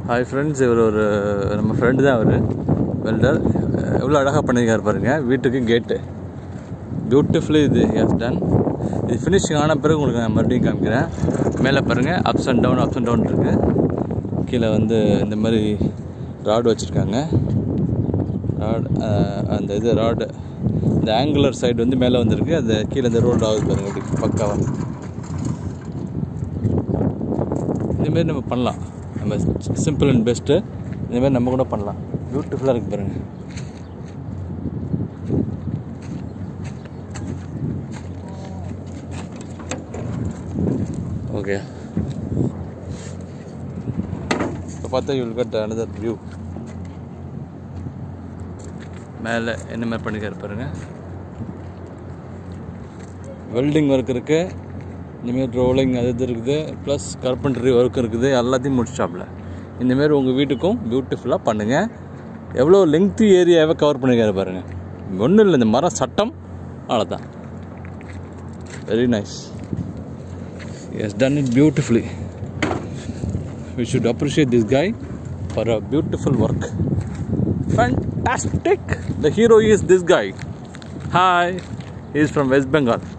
Hi friends இவர் ஒரு நம்ம ஃப்ரெண்டு தான் அவர் வெல்டர் எவ்வளோ அழகாக பண்ணியிருக்காரு பாருங்க வீட்டுக்கு கேட்டு பியூட்டிஃபுல்லி இது ஹேஸ் டன் இது ஃபினிஷிங் ஆன பிறகு உங்களுக்கு நான் மறுபடியும் காமிக்கிறேன் மேலே பாருங்கள் ups and down ups and down இருக்குது கீழே வந்து இந்த மாதிரி ராடு வச்சுருக்காங்க ராட் அந்த இது ராடு இந்த ஆங்குலர் சைடு வந்து மேலே வந்திருக்கு அந்த கீழே இந்த ரோடு ஆகுது பாருங்க இப்படி பக்காவாக இதுமாரி நம்ம பண்ணலாம் நம்ம சிம்பிள் அண்ட் பெஸ்ட்டு இதுமாரி நம்ம கூட பண்ணலாம் பியூட்டிஃபுல்லாக இருக்குது பாருங்கள் ஓகே இப்போ பார்த்தா யூல் கட் அனதர் வியூ மேலே என்ன மாதிரி பண்ணிக்காரு பாருங்க வெல்டிங் ஒர்க் இருக்குது இந்தமாரி ரோலிங் அது இது இருக்குது ப்ளஸ் கார்பெண்டரி ஒர்க் இருக்குது எல்லாத்தையும் முடிச்சாப்ல இந்தமாரி உங்கள் வீட்டுக்கும் பியூட்டிஃபுல்லாக பண்ணுங்கள் எவ்வளோ லெங்க்தி ஏரியாவை கவர் பண்ணிக்காரு பாருங்கள் ஒன்றும் இல்லை இந்த மரம் சட்டம் அவ்வளோதான் very nice yes done it beautifully we should appreciate this guy for a beautiful work. Fantastic! The hero is this guy. Hi, he is from West Bengal.